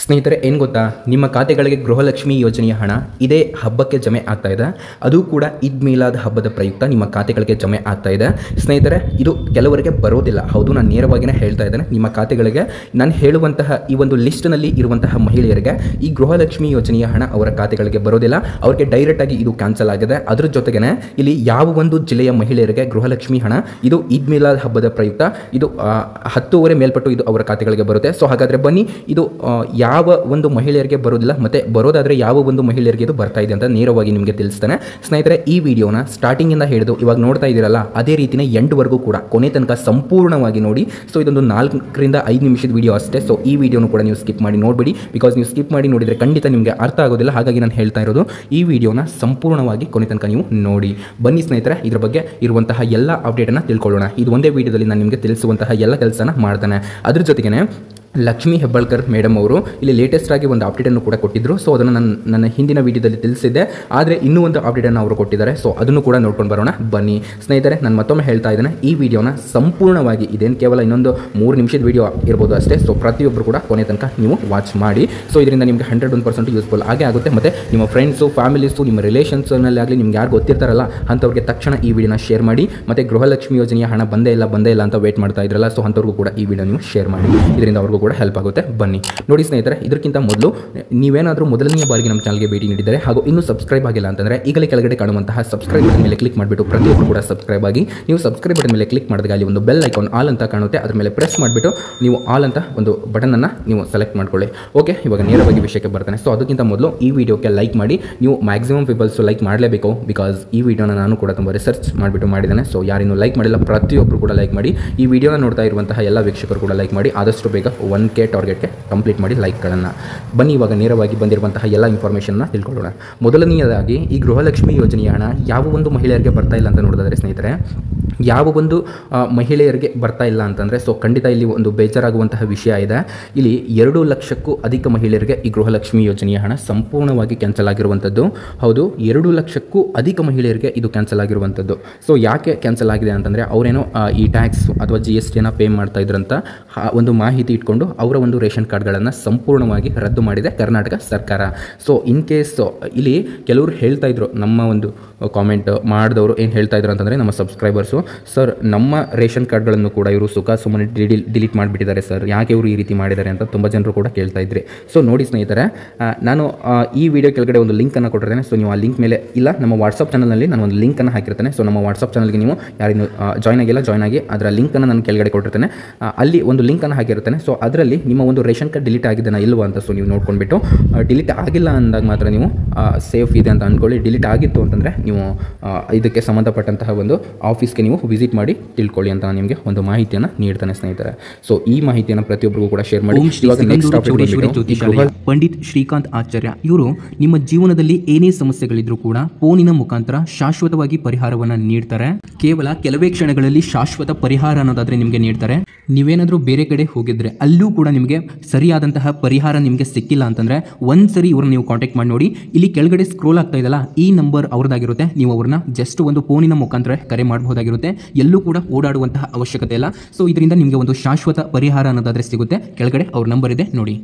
ಸ್ನೇಹಿತರೆ ಏನು ಗೊತ್ತಾ ನಿಮ್ಮ ಖಾತೆಗಳಿಗೆ ಗೃಹಲಕ್ಷ್ಮಿ ಯೋಜನೆಯ ಹಣ ಇದೇ ಹಬ್ಬಕ್ಕೆ ಜಮೆ ಆಗ್ತಾ ಇದೆ ಅದು ಕೂಡ ಈದ್ ಮೀಲಾದ್ ಹಬ್ಬದ ಪ್ರಯುಕ್ತ ನಿಮ್ಮ ಖಾತೆಗಳಿಗೆ ಜಮೆ ಆಗ್ತಾ ಇದೆ ಸ್ನೇಹಿತರೆ ಇದು ಕೆಲವರಿಗೆ ಬರೋದಿಲ್ಲ ಹೌದು ನಾನು ನೇರವಾಗಿಯೇ ಹೇಳ್ತಾ ಇದ್ದೇನೆ ನಿಮ್ಮ ಖಾತೆಗಳಿಗೆ ನಾನು ಹೇಳುವಂತಹ ಈ ಒಂದು ಲಿಸ್ಟ್ನಲ್ಲಿ ಇರುವಂತಹ ಮಹಿಳೆಯರಿಗೆ ಈ ಗೃಹಲಕ್ಷ್ಮಿ ಯೋಜನೆಯ ಹಣ ಅವರ ಖಾತೆಗಳಿಗೆ ಬರೋದಿಲ್ಲ ಅವರಿಗೆ ಡೈರೆಕ್ಟ್ ಆಗಿ ಇದು ಕ್ಯಾನ್ಸಲ್ ಆಗಿದೆ ಅದ್ರ ಜೊತೆಗೇನೆ ಇಲ್ಲಿ ಯಾವ ಒಂದು ಜಿಲ್ಲೆಯ ಮಹಿಳೆಯರಿಗೆ ಗೃಹಲಕ್ಷ್ಮಿ ಹಣ ಇದು ಈದ್ ಮಿಲಾದ್ ಹಬ್ಬದ ಪ್ರಯುಕ್ತ ಇದು ಆ, ಹತ್ತೂವರೆ ಮೇಲ್ಪಟ್ಟು ಇದು ಅವರ ಖಾತೆಗಳಿಗೆ ಬರುತ್ತೆ ಸೊ ಹಾಗಾದರೆ ಬನ್ನಿ ಇದು ಆ, ಯಾವ ಒಂದು ಮಹಿಳೆಯರಿಗೆ ಬರೋದಿಲ್ಲ ಮತ್ತೆ ಬರೋದಾದರೆ ಯಾವ ಒಂದು ಮಹಿಳೆಯರಿಗೆ ಇದು ಬರ್ತಾ ಇದೆ ಅಂತ ನೇರವಾಗಿ ನಿಮಗೆ ತಿಳಿಸ್ತೇನೆ ಸ್ನೇಹಿತರೆ ಈ ವಿಡಿಯೋನ ಸ್ಟಾರ್ಟಿಂಗಿಂದ ಹಿಡಿದು ಇವಾಗ ನೋಡ್ತಾ ಇದ್ದೀರಲ್ಲ ಅದೇ ರೀತಿನೇ ಎಂಡ್ವರೆಗೂ ಕೂಡ ಕೊನೆ ತನಕ ಸಂಪೂರ್ಣವಾಗಿ ನೋಡಿ ಸೊ ಇದೊಂದು ನಾಲ್ಕರಿಂದ ಐದು ನಿಮಿಷದ ವಿಡಿಯೋ ಅಷ್ಟೇ ಸೊ ಈ ವಿಡಿಯೋನು ಕೂಡ ನೀವು ಸ್ಕಿಪ್ ಮಾಡಿ ನೋಡಬೇಡಿ ಬಿಕಾಸ್ ನೀವು ಸ್ಕಿಪ್ ಮಾಡಿ ನೋಡಿದರೆ ಖಂಡಿತ ನಿಮಗೆ ಅರ್ಥ ಆಗೋದಿಲ್ಲ ಹಾಗಾಗಿ ನಾನು ಹೇಳ್ತಾ ಇರೋದು ಈ ವಿಡಿಯೋನ ಸಂಪೂರ್ಣವಾಗಿ ಕೊನೆ ತನಕ ನೀವು ನೋಡಿ ಬನ್ನಿ ಸ್ನೇಹಿತರೆ ಇದ್ರ ಬಗ್ಗೆ ಇರುವಂತಹ ಎಲ್ಲ ಅಪ್ಡೇಟನ್ನು ತಿಳ್ಕೊಳ್ಳೋಣ ಇದು ಒಂದೇ ವಿಡಿಯೋದಲ್ಲಿ ನಾನು ನಿಮಗೆ ತಿಳಿಸುವಂತಹ ಎಲ್ಲ ಕೆಲಸನ ಮಾಡ್ತಾನೆ ಅದ್ರ ಜೊತೆಗೇನೆ ಲಕ್ಷ್ಮೀ ಹೆಬ್ಬಾಳ್ಕರ್ ಮೇಡಮ್ ಅವರು ಇಲ್ಲಿ ಲೇಟೆಸ್ಟ್ ಆಗಿ ಒಂದು ಅಪ್ಡೇಟನ್ನು ಕೂಡ ಕೊಟ್ಟಿದ್ದರು ಸೊ ಅದನ್ನು ನಾನು ನನ್ನ ಹಿಂದಿನ ವಿಡಿಯೋದಲ್ಲಿ ತಿಳಿಸಿದ್ದೆ ಆದರೆ ಇನ್ನೂ ಒಂದು ಅಪ್ಡೇಟನ್ನು ಅವರು ಕೊಟ್ಟಿದ್ದಾರೆ ಸೊ ಅದನ್ನು ಕೂಡ ನೋಡ್ಕೊಂಡು ಬರೋಣ ಬನ್ನಿ ಸ್ನೇಹಿತರೆ ನಾನು ಮತ್ತೊಮ್ಮೆ ಹೇಳ್ತಾ ಇದ್ದೇನೆ ಈ ವಿಡಿಯೋನ ಸಂಪೂರ್ಣವಾಗಿ ಇದೇನು ಕೇವಲ ಇನ್ನೊಂದು ಮೂರು ನಿಮಿಷದ ವಿಡಿಯೋ ಇರ್ಬೋದು ಅಷ್ಟೇ ಸೊ ಪ್ರತಿಯೊಬ್ಬರು ಕೂಡ ಕೊನೆ ತನಕ ನೀವು ವಾಚ್ ಮಾಡಿ ಸೊ ಇದರಿಂದ ನಿಮಗೆ ಹಂಡ್ರೆಡ್ ಒನ್ ಪರ್ಸೆಂಟ್ ಯೂಸ್ಫುಲ್ ಆಗೇ ಆಗುತ್ತೆ ಮತ್ತು ನಿಮ್ಮ ಫ್ರೆಂಡ್ಸು ಫ್ಯಾಮಿಲೀಸು ನಿಮ್ಮ ರಿಲೇಷನ್ಸ್ನಲ್ಲಿ ಆಗಲಿ ನಿಮ್ಗೆ ಯಾರು ಗೊತ್ತಿರ್ತಾರಲ್ಲ ಅಂಥವ್ರಿಗೆ ತಕ್ಷಣ ಈ ವಿಡಿಯೋನ ಶೇರ್ ಮಾಡಿ ಮತ್ತು ಗೃಹಲಕ್ಷ್ಮಿ ಯೋಜನೆಯ ಹಣ ಬಂದೇ ಇಲ್ಲ ಬಂದೇ ಇಲ್ಲ ಅಂತ ವೇಟ್ ಮಾಡ್ತಾ ಇದ್ರಲ್ಲ ಸೊ ಅಂಥವ್ರಿಗೂ ಕೂಡ ಈ ವಿಡಿಯೋ ನೀವು ಶೇರ್ ಮಾಡಿ ಇದರಿಂದ ಅವ್ರಿಗೂ ಕೂಡ ಹೆಲ್ಪ್ ಆಗುತ್ತೆ ಬನ್ನಿ ನೋಡಿ ಸ್ನೇಹಿತರೆ ಇದಕ್ಕಿಂತ ಮೊದಲು ನೀವೇನಾದರೂ ಮೊದಲನೆಯ ಬಾರಿಗೆ ನಮ್ಮ ಚಾನಲ್ಗೆ ಭೇಟಿ ನೀಡಿದರೆ ಹಾಗೂ ಇನ್ನೂ ಸಬ್ಸ್ಕ್ರೈಬ್ ಆಗಿಲ್ಲ ಅಂತಂದರೆ ಈಗಲೇ ಕೆಳಗಡೆ ಕಾಣುವಂತಹ ಸಬ್ಸ್ಕ್ರೈಬ್ ಬಟನ್ ಮೇಲೆ ಕ್ಲಿಕ್ ಮಾಡಿಬಿಟ್ಟು ಪ್ರತಿಯೊಬ್ಬರು ಕೂಡ ಸಬ್ಸ್ಕ್ರೈಬ್ ಆಗಿ ನೀವು ಸಬ್ಸ್ಕ್ರೈಬ್ ಬಟನ್ ಮೇಲೆ ಕ್ಲಿಕ್ ಮಾಡಿದಾಗ ಅಲ್ಲಿ ಒಂದು ಬೆಲ್ ಐಕಾನ್ ಆಲ್ ಅಂತ ಕಾಣುತ್ತೆ ಅದ್ರ ಮೇಲೆ ಪ್ರೆಸ್ ಮಾಡಿಬಿಟ್ಟು ನೀವು ಆಲ್ ಅಂತ ಒಂದು ಬಟನನ್ನು ನೀವು ಸೆಲೆಕ್ಟ್ ಮಾಡ್ಕೊಳ್ಳಿ ಓಕೆ ಇವಾಗ ನೇರವಾಗಿ ವಿಷಯಕ್ಕೆ ಬರ್ತಾನೆ ಸೊ ಅದಕ್ಕಿಂತ ಮೊದಲು ಈ ವಿಡಿಯೋಕ್ಕೆ ಲೈಕ್ ಮಾಡಿ ನೀವು ಮ್ಯಾಕ್ಸಿಮಮ್ ಪೀಪಲ್ಸು ಲೈಕ್ ಮಾಡಲೇಬೇಕು ಬಿಕಾಸ್ ಈ ವಿಡಿಯೋನ ನಾನು ಕೂಡ ತುಂಬ ರಿಸರ್ಚ್ ಮಾಡಿಬಿಟ್ಟು ಮಾಡಿದ್ದೇನೆ ಸೊ ಯಾರಿನ್ನೂ ಲೈಕ್ ಮಾಡಿಲ್ಲ ಪ್ರತಿಯೊಬ್ಬರು ಕೂಡ ಲೈಕ್ ಮಾಡಿ ಈ ವಿಡಿಯೋನ ನೋಡ್ತಾ ಇರುವಂತಹ ಎಲ್ಲ ವೀಕ್ಷಕರು ಕೂಡ ಲೈಕ್ ಮಾಡಿ ಆದಷ್ಟು ಬೇಗ ಒನ್ ಕೆ ಟಾರ್ಗೆಟ್ಗೆ ಕಂಪ್ಲೀಟ್ ಮಾಡಿ ಲೈಕ್ಗಳನ್ನು ಬನ್ನಿ ಇವಾಗ ನೇರವಾಗಿ ಬಂದಿರುವಂತಹ ಎಲ್ಲ ಇನ್ಫಾರ್ಮೇಷನ್ನ ತಿಳ್ಕೊಳ್ಳೋಣ ಮೊದಲನೆಯದಾಗಿ ಈ ಗೃಹಲಕ್ಷ್ಮಿ ಯೋಜನೆಯ ಹಣ ಯಾವ ಒಂದು ಮಹಿಳೆಯರಿಗೆ ಬರ್ತಾ ಇಲ್ಲ ಅಂತ ನೋಡಿದ್ರೆ ಸ್ನೇಹಿತರೆ ಯಾವ ಒಂದು ಆ, ಮಹಿಳೆಯರಿಗೆ ಬರ್ತಾ ಇಲ್ಲ ಅಂತಂದರೆ ಸೊ ಖಂಡಿತ ಇಲ್ಲಿ ಒಂದು ಬೇಜಾರಾಗುವಂತಹ ವಿಷಯ ಇದೆ ಇಲ್ಲಿ ಎರಡು ಲಕ್ಷಕ್ಕೂ ಅಧಿಕ ಮಹಿಳೆಯರಿಗೆ ಈ ಗೃಹಲಕ್ಷ್ಮಿ ಯೋಜನೆಯ ಹಣ ಸಂಪೂರ್ಣವಾಗಿ ಕ್ಯಾನ್ಸಲ್ ಆಗಿರುವಂಥದ್ದು ಹೌದು ಎರಡು ಲಕ್ಷಕ್ಕೂ ಅಧಿಕ ಮಹಿಳೆಯರಿಗೆ ಇದು ಕ್ಯಾನ್ಸಲ್ ಆಗಿರುವಂಥದ್ದು ಸೊ ಯಾಕೆ ಕ್ಯಾನ್ಸಲ್ ಆಗಿದೆ ಅಂತಂದರೆ ಅವರೇನೋ ಆ, ಈ ಟ್ಯಾಕ್ಸ್ ಅಥವಾ ಜಿ ಎಸ್ ಟಿಯನ್ನು ಪೇ ಮಾಡ್ತಾ ಇದ್ರಂತ ಆ ಒಂದು ಮಾಹಿತಿ ಇಟ್ಕೊಂಡು ಅವರ ಒಂದು ರೇಷನ್ ಕಾರ್ಡ್ಗಳನ್ನು ಸಂಪೂರ್ಣವಾಗಿ ರದ್ದು ಮಾಡಿದೆ ಕರ್ನಾಟಕ ಸರ್ಕಾರ ಸೊ ಇನ್ ಕೇಸ್ ಇಲ್ಲಿ ಕೆಲವರು ಹೇಳ್ತಾ ಇದ್ರು ನಮ್ಮ ಒಂದು ಕಾಮೆಂಟ್ ಮಾಡಿದವರು ಏನು ಹೇಳ್ತಾ ಇದ್ರು ಅಂತಂದರೆ ನಮ್ಮ ಸಬ್ಸ್ಕ್ರೈಬರ್ಸು ಸರ್ ನಮ್ಮ ರೇಷನ್ ಕಾರ್ಡ್ಗಳನ್ನು ಕೂಡ ಇವರು ಸುಖ ಸುಮ್ಮನೆ ಡಿಲಿ ಡಿಲೀಟ್ ಮಾಡಿಬಿಟ್ಟಿದ್ದಾರೆ ಸರ್ ಯಾಕೆ ಇವರು ಈ ರೀತಿ ಮಾಡಿದ್ದಾರೆ ಅಂತ ತುಂಬ ಜನರು ಕೂಡ ಕೇಳ್ತಾ ಇದ್ರಿ ಸೊ ನೋಡಿ ಸ್ನೇಹಿತರೆ ಆ, ನಾನು ಆ, ಈ ವಿಡಿಯೋ ಕೆಳಗಡೆ ಒಂದು ಲಿಂಕನ್ನು ಕೊಟ್ಟಿರ್ತೇನೆ ಸೊ ನೀವು ಆ ಲಿಂಕ್ ಮೇಲೆ ಇಲ್ಲ ನಮ್ಮ ವಾಟ್ಸಪ್ ಚಾನಲ್ನಲ್ಲಿ ನಾನು ಒಂದು ಲಿಂಕನ್ನು ಹಾಕಿರ್ತೇನೆ ಸೊ ನಮ್ಮ ವಾಟ್ಸಪ್ ಚಾನಲ್ಗೆ ನೀವು ಯಾರಿನ್ನು ಜಾಯ್ನ್ ಆಗಿಲ್ಲ ಜಾಯ್ನ್ ಆಗಿ ಅದರ ಲಿಂಕನ್ನು ನಾನು ಕೆಳಗಡೆ ಕೊಟ್ಟಿರ್ತೇನೆ ಆ, ಅಲ್ಲಿ ಒಂದು ಲಿಂಕನ್ನು ಹಾಕಿರ್ತೇನೆ ಸೊ ಅದರಲ್ಲಿ ನಿಮ್ಮ ಒಂದು ರೇಷನ್ ಕಾರ್ಡ್ ಡಿಲೀಟ್ ಆಗಿದೆನಾ ಇಲ್ವಾ ಅಂತ ಸೊ ನೀವು ನೋಡ್ಕೊಂಡ್ಬಿಟ್ಟು ಡಿಲೀಟ್ ಆಗಿಲ್ಲ ಅಂದಾಗ ಮಾತ್ರ ನೀವು ಸೇಫ್ ಇದೆ ಅಂತ ಅಂದ್ಕೊಳ್ಳಿ ಡಿಲೀಟ್ ಆಗಿತ್ತು ಅಂತಂದರೆ ನೀವು ಆ, ಇದಕ್ಕೆ ಸಂಬಂಧಪಟ್ಟಂತಹ ಒಂದು ಆಫೀಸ್ಗೆ ನೀವು ವಿಸಿಟ್ ಮಾಡಿ ತಿಳ್ಕೊಳ್ಳಿ ಅಂತ ನಾನು ನಿಮಗೆ ಒಂದು ಮಾಹಿತಿಯನ್ನು ನೀಡ್ತಾನೆ ಸ್ನೇಹಿತರೆ ಸೊ ಈ ಮಾಹಿತಿಯನ್ನು ಪ್ರತಿಯೊಬ್ಬರಿಗೂ ಕೂಡ ಶೇರ್ ಮಾಡಿ ಓಂ ಶ್ರೀ ಇವಾಗ next ಸಿಗಂದೂರು topic ಚೌಡೇಶ್ವರಿ ಬಂದ್ಬಿಟ್ಟು ಈ ಜ್ಯೋತಿಷಾಲಯ ಪಂಡಿತ್ ಶ್ರೀಕಾಂತ್ ಆಚಾರ್ಯ ಇವರು ನಿಮ್ಮ ಜೀವನದಲ್ಲಿ ಏನೇ ಸಮಸ್ಯೆಗಳಿದ್ರೂ ಕೂಡ ಫೋನಿನ ಮುಖಾಂತರ ಶಾಶ್ವತವಾಗಿ ಪರಿಹಾರವನ್ನ ನೀಡ್ತಾರೆ ಕೇವಲ ಕೆಲವೇ ಕ್ಷಣಗಳಲ್ಲಿ ಶಾಶ್ವತ ಪರಿಹಾರ ಅನ್ನೋದಾದ್ರೆ ನಿಮಗೆ ನೀಡ್ತಾರೆ ನೀವೇನಾದ್ರೂ ಬೇರೆ ಕಡೆ ಹೋಗಿದ್ರೆ ಅಲ್ಲೂ ಕೂಡ ನಿಮಗೆ ಸರಿಯಾದಂತಹ ಪರಿಹಾರ ನಿಮಗೆ ಸಿಕ್ಕಿಲ್ಲ ಅಂತಂದ್ರೆ ಒಂದ್ಸರಿ ಇವ್ರನ್ನ ನೀವು ಕಾಂಟ್ಯಾಕ್ಟ್ ಮಾಡಿ ನೋಡಿ ಇಲ್ಲಿ ಕೆಳಗಡೆ ಸ್ಕ್ರೋಲ್ ಆಗ್ತಾ ಇದೆಯಲ್ಲ ಈ ನಂಬರ್ ಅವ್ರದ್ದಾಗಿರುತ್ತೆ ನೀವು ಅವ್ರನ್ನ ಜಸ್ಟ್ ಒಂದು ಫೋನಿನ ಮುಖಾಂತರ ಕರೆ ಮಾಡಬಹುದಾಗಿರುತ್ತೆ ಎಲ್ಲೂ ಕೂಡ ಓಡಾಡುವಂತಹ ಅವಶ್ಯಕತೆ ಇಲ್ಲ ಸೊ ಇದರಿಂದ ನಿಮಗೆ ಒಂದು ಶಾಶ್ವತ ಪರಿಹಾರ ಅನ್ನೋದಾದ್ರೆ ಸಿಗುತ್ತೆ ಕೆಳಗಡೆ ಅವ್ರ ನಂಬರ್ ಇದೆ ನೋಡಿ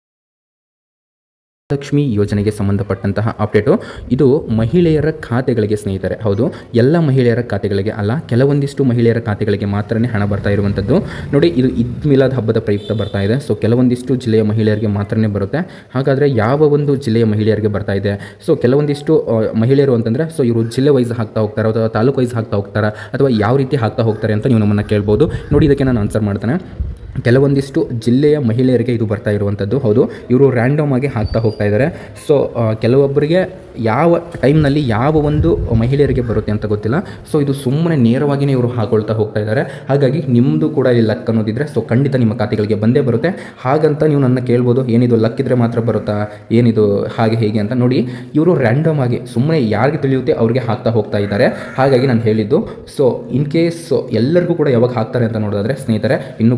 ಲಕ್ಷ್ಮಿ ಯೋಜನೆಗೆ ಸಂಬಂಧಪಟ್ಟಂತಹ ಅಪ್ಡೇಟು ಇದು ಮಹಿಳೆಯರ ಖಾತೆಗಳಿಗೆ ಸ್ನೇಹಿತರೆ ಹೌದು ಎಲ್ಲ ಮಹಿಳೆಯರ ಖಾತೆಗಳಿಗೆ ಅಲ್ಲ ಕೆಲವೊಂದಿಷ್ಟು ಮಹಿಳೆಯರ ಖಾತೆಗಳಿಗೆ ಮಾತ್ರನೇ ಹಣ ಬರ್ತಾ ಇರುವಂಥದ್ದು ನೋಡಿ ಇದು ಈದ್ ಮಿಲಾದ್ ಹಬ್ಬದ ಪ್ರಯುಕ್ತ ಬರ್ತಾ ಇದೆ ಸೊ ಕೆಲವೊಂದಿಷ್ಟು ಜಿಲ್ಲೆಯ ಮಹಿಳೆಯರಿಗೆ ಮಾತ್ರನೇ ಬರುತ್ತೆ ಹಾಗಾದರೆ ಯಾವ ಒಂದು ಜಿಲ್ಲೆಯ ಮಹಿಳೆಯರಿಗೆ ಬರ್ತಾ ಇದೆ ಸೊ ಕೆಲವೊಂದಿಷ್ಟು ಆ, ಮಹಿಳೆಯರು ಅಂತಂದರೆ ಸೊ ಇವರು ಜಿಲ್ಲೆ ವೈಸ್ ಹಾಕ್ತಾ ಹೋಗ್ತಾರೆ ಅಥವಾ ತಾಲೂಕು ವೈಸ್ ಹಾಕ್ತಾ ಹೋಗ್ತಾರೆ ಅಥವಾ ಯಾವ ರೀತಿ ಹಾಕ್ತಾ ಹೋಗ್ತಾರೆ ಅಂತ ನೀವು ನಮ್ಮನ್ನು ಕೇಳ್ಬೋದು ನೋಡಿ ಇದಕ್ಕೆ ನಾನು ಆನ್ಸರ್ ಮಾಡ್ತೇನೆ ಕೆಲವೊಂದಿಷ್ಟು ಜಿಲ್ಲೆಯ ಮಹಿಳೆಯರಿಗೆ ಇದು ಬರ್ತಾ ಇರುವಂಥದ್ದು ಹೌದು ಇವರು ರ್ಯಾಂಡಮ್ ಆಗಿ ಹಾಕ್ತಾ ಹೋಗ್ತಾ ಇದ್ದಾರೆ ಸೊ ಆ, ಕೆಲವೊಬ್ಬರಿಗೆ ಯಾವ ಟೈಮ್ನಲ್ಲಿ ಯಾವ ಒಂದು ಮಹಿಳೆಯರಿಗೆ ಬರುತ್ತೆ ಅಂತ ಗೊತ್ತಿಲ್ಲ ಸೊ ಇದು ಸುಮ್ಮನೆ ನೇರವಾಗಿಯೇ ಇವರು ಹಾಕೊಳ್ತಾ ಹೋಗ್ತಾ ಇದ್ದಾರೆ ಹಾಗಾಗಿ ನಿಮ್ಮದು ಕೂಡ ಇಲ್ಲಿ ಲಕ್ ಅನ್ನೋದಿದ್ರೆ ಸೊ ಖಂಡಿತ ನಿಮ್ಮ ಖಾತೆಗಳಿಗೆ ಬಂದೇ ಬರುತ್ತೆ ಹಾಗಂತ ನೀವು ನನ್ನ ಕೇಳ್ಬೋದು ಏನಿದು ಲಕ್ ಇದ್ರೆ ಮಾತ್ರ ಬರುತ್ತಾ ಏನಿದು ಹಾಗೆ ಹೇಗೆ ಅಂತ ನೋಡಿ ಇವರು ರ್ಯಾಂಡಮ್ ಆಗಿ ಸುಮ್ಮನೆ ಯಾರಿಗೆ ತಿಳಿಯುತ್ತೆ ಅವ್ರಿಗೆ ಹಾಕ್ತಾ ಹೋಗ್ತಾ ಇದ್ದಾರೆ ಹಾಗಾಗಿ ನಾನು ಹೇಳಿದ್ದು ಸೊ ಇನ್ ಕೇಸ್ ಎಲ್ಲರಿಗೂ ಕೂಡ ಯಾವಾಗ ಹಾಕ್ತಾರೆ ಅಂತ ನೋಡೋದಾದ್ರೆ ಸ್ನೇಹಿತರೆ ಇನ್ನೂ ಕೂಡ ಟೈಮ್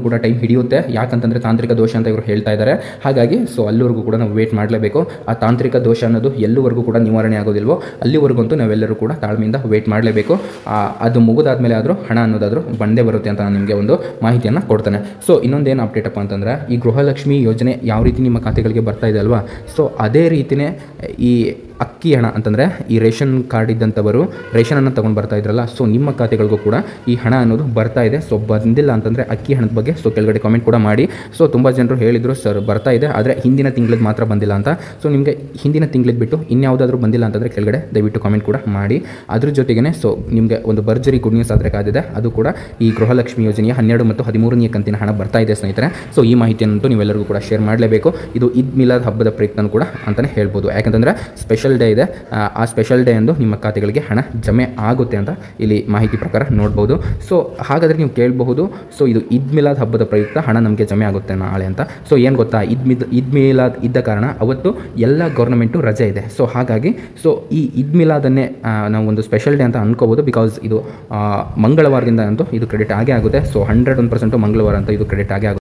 ಹಿಡಿಯುತ್ತೆ ಯಾಕಂತಂದರೆ ತಾಂತ್ರಿಕ ದೋಷ ಅಂತ ಇವರು ಹೇಳ್ತಾ ಇದ್ದಾರೆ ಹಾಗಾಗಿ ಸೊ ಅಲ್ಲಿವರೆಗೂ ಕೂಡ ನಾವು ವೇಟ್ ಮಾಡಲೇಬೇಕು ಆ ತಾಂತ್ರಿಕ ದೋಷ ಅನ್ನೋದು ಎಲ್ಲಿವರೆಗೂ ಕೂಡ ನಿವಾರಣೆ ಆಗೋದಿಲ್ವೋ ಅಲ್ಲಿವರೆಗಂತೂ ನಾವೆಲ್ಲರೂ ಕೂಡ ತಾಳ್ಮೆಯಿಂದ ವೇಟ್ ಮಾಡಲೇಬೇಕು ಅದು ಮುಗಿದಾದ್ಮೇಲೆ ಆದರೂ ಹಣ ಅನ್ನೋದಾದರೂ ಬಂದೇ ಬರುತ್ತೆ ಅಂತ ನಾನು ನಿಮಗೆ ಒಂದು ಮಾಹಿತಿಯನ್ನು ಕೊಡ್ತೇನೆ ಸೊ ಇನ್ನೊಂದೇನು ಅಪ್ಡೇಟ್ ಅಪ್ಪ ಅಂತಂದರೆ ಈ ಗೃಹಲಕ್ಷ್ಮಿ ಯೋಜನೆ ಯಾವ ರೀತಿ ನಿಮ್ಮ ಖಾತೆಗಳಿಗೆ ಬರ್ತಾ ಇದೆ ಅಲ್ವಾ ಸೊ ಅದೇ ರೀತಿಯೇ ಈ ಅಕ್ಕಿ ಹಣ ಅಂತಂದರೆ ಈ ರೇಷನ್ ಕಾರ್ಡ್ ಇದ್ದಂಥವರು ರೇಷನನ್ನು ತೊಗೊಂಡು ಬರ್ತಾ ಇದ್ರಲ್ಲ ಸೊ ನಿಮ್ಮ ಖಾತೆಗಳಿಗೂ ಕೂಡ ಈ ಹಣ ಅನ್ನೋದು ಬರ್ತಾ ಇದೆ ಸೊ ಬಂದಿಲ್ಲ ಅಂತಂದರೆ ಅಕ್ಕಿ ಹಣದ ಬಗ್ಗೆ ಸೊ ಕೆಳಗಡೆ ಕಾಮೆಂಟ್ ಕೂಡ ಮಾಡಿ ಸೊ ತುಂಬ ಜನರು ಹೇಳಿದರು ಸರ್ ಬರ್ತಾ ಇದೆ ಆದರೆ ಹಿಂದಿನ ತಿಂಗಳದ್ದು ಮಾತ್ರ ಬಂದಿಲ್ಲ ಅಂತ ಸೊ ನಿಮಗೆ ಹಿಂದಿನ ತಿಂಗಳದ್ದು ಬಿಟ್ಟು ಇನ್ಯಾವುದಾದ್ರೂ ಬಂದಿಲ್ಲ ಅಂತಂದರೆ ಕೆಳಗಡೆ ದಯವಿಟ್ಟು ಕಾಮೆಂಟ್ ಕೂಡ ಮಾಡಿ ಅದ್ರ ಜೊತೆಗೇ ಸೊ ನಿಮಗೆ ಒಂದು ಭರ್ಜರಿ ಗುಡ್ ನ್ಯೂಸ್ ಆದರೆ ಕಾದಿದೆ ಅದು ಕೂಡ ಈ ಗೃಹಲಕ್ಷ್ಮಿ ಯೋಜನೆಯ ಹನ್ನೆರಡು ಮತ್ತು ಹದಿಮೂರನೇ ಕಂತಿನ ಹಣ ಬರ್ತಾ ಇದೆ ಸ್ನೇಹಿತರೆ ಸೊ ಈ ಮಾಹಿತಿಯನ್ನಂತೂ ನೀವೆಲ್ಲರಿಗೂ ಕೂಡ ಶೇರ್ ಮಾಡಲೇಬೇಕು ಇದು ಈದ್ ಮಿಲಾದ್ ಹಬ್ಬದ ಪ್ರಯುಕ್ತನೂ ಕೂಡ ಅಂತಲೇ ಹೇಳ್ಬೋದು ಯಾಕಂತಂದರೆ ಸ್ಪೆಷಲ್ ಡೇ ಇದೆ ಆ, ಆ ಸ್ಪೆಷಲ್ ಡೇ ಎಂದು ನಿಮ್ಮ ಖಾತೆಗಳಿಗೆ ಹಣ ಜಮೆ ಆಗುತ್ತೆ ಅಂತ ಇಲ್ಲಿ ಮಾಹಿತಿ ಪ್ರಕಾರ ನೋಡ್ಬೋದು ಸೊ ಹಾಗಾದರೆ ನೀವು ಕೇಳಬಹುದು ಸೊ ಇದು ಈದ್ ಮಿಲಾದ್ ಹಬ್ಬದ ಪ್ರಯುಕ್ತ ಹಣ ನಮಗೆ ಜಮೆ ಆಗುತ್ತೆ ನಾಳೆ ಅಂತ ಸೊ ಏನು ಗೊತ್ತಾ ಈದ್ ಮಿದ್ ಈದ್ ಮಿಲಾದ್ ಇದ್ದ ಕಾರಣ ಅವತ್ತು ಎಲ್ಲ ಗೌರ್ಮೆಂಟು ರಜೆ ಇದೆ ಸೊ ಹಾಗಾಗಿ ಸೊ ಈ ಈದ್ ಮಿಲಾದನ್ನೇ ಆ, ನಾವು ಒಂದು ಸ್ಪೆಷಲ್ ಡೇ ಅಂತ ಅನ್ಕೋಬೋದು ಬಿಕಾಸ್ ಇದು ಆ, ಮಂಗಳವಾರದಿಂದ ಅಂತೂ ಇದು ಕ್ರೆಡಿಟ್ ಆಗೇ ಆಗುತ್ತೆ ಸೊ ಹಂಡ್ರೆಡ್ ಒನ್ ಪರ್ಸೆಂಟು ಮಂಗಳವಾರ ಅಂತ ಇದು ಕ್ರೆಡಿಟ್ ಆಗೇ ಆಗುತ್ತೆ